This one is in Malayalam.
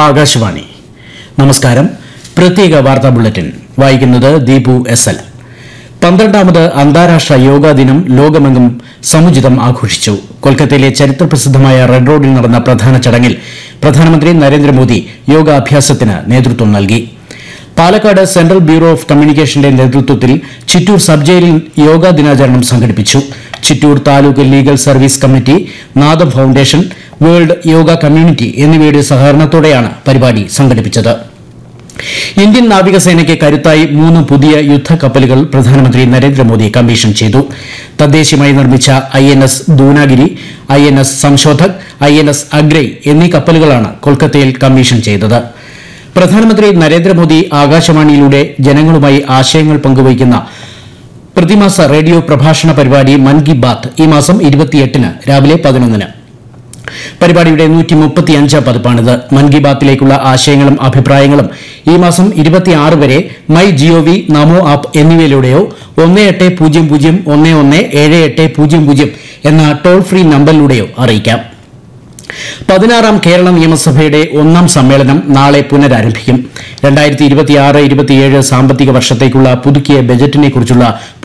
ആകാശവാണി നമസ്കാരം പ്രത്യേക വാർത്താ ബുള്ളറ്റിൻ വായിക്കുന്നത് ദീപു എസ് എൽ പന്ത്രണ്ടാമത് അന്താരാഷ്ട്ര യോഗാ ദിനം ലോകമെങ്ങും സമുചിതം ആഘോഷിച്ചു കൊൽക്കത്തയിലെ ചരിത്രപ്രസിദ്ധമായ റെഡ് റോഡിൽ നടന്ന പ്രധാന ചടങ്ങിൽ പ്രധാനമന്ത്രി നരേന്ദ്രമോദി യോഗാഭ്യാസത്തിന് നേതൃത്വം നൽകി പാലക്കാട് സെൻട്രൽ ബ്യൂറോ ഓഫ് കമ്മ്യൂണിക്കേഷന്റെ നേതൃത്വത്തിൽ ചിറ്റൂർ സബ് ജയിലിൽ യോഗാ ദിനാചരണം സംഘടിപ്പിച്ചു Chittur taluk legal service committee Nadam foundation world yoga community എന്നിവയുടെ സഹകരണത്തോടെയാണ് പരിപാടി സംഘടിപ്പിച്ചത് ഇന്ത്യൻ നാവികസേനയ്ക്ക് കരുത്തായി മൂന്ന് പുതിയ യുദ്ധക്കപ്പലുകൾ പ്രധാനമന്ത്രി നരേന്ദ്രമോദി കമ്മീഷൻ ചെയ്തു തദ്ദേശീയമായി നിർമ്മിച്ച I N S Dunagiri I N S Sanshodhak I N S Agray എന്നീ കപ്പലുകളാണ് കൊൽക്കത്തയിൽ കമ്മീഷൻ ചെയ്തത് പ്രധാനമന്ത്രി നരേന്ദ്രമോദി ആകാശവാണിയിലൂടെ ജനങ്ങളുമായി ആശയങ്ങൾ പങ്കുവയ്ക്കുന്ന പ്രതിമാസ റേഡിയോ പ്രഭാഷണ പരിപാടി മൻ കി ബാത്ത് ഈ മാസം ഇരുപത്തിയെട്ടിന് രാവിലെ പതിനൊന്നിന് പരിപാടിയുടെ നൂറ്റി മുപ്പത്തിയഞ്ച് പതിപ്പാണിത് മൻ കി ബാത്തിലേക്കുള്ള ആശയങ്ങളും അഭിപ്രായങ്ങളും ഈ മാസം ഇരുപത്തിയാറ് വരെ മൈ ജിഒവി നമോ ആപ്പ് എന്നിവയിലൂടെയോ ഒന്ന് എട്ട് പൂജ്യം പൂജ്യം ഒന്ന് ഒന്ന് ഏഴ് എട്ട് പൂജ്യം പൂജ്യം എന്ന ടോൾ ഫ്രീ നമ്പറിലൂടെയോ അറിയിക്കാം പതിനാറാം കേരള നിയമസഭയുടെ ഒന്നാം സമ്മേളനം നാളെ പുനരാരംഭിക്കും രണ്ടായിരത്തി ഇരുപത്തിയാറ് ഇരുപത്തിയേഴ് സാമ്പത്തിക വർഷത്തേക്കുള്ള പുതുക്കിയ ബജറ്റിനെക്കുറിച്ചുള്ള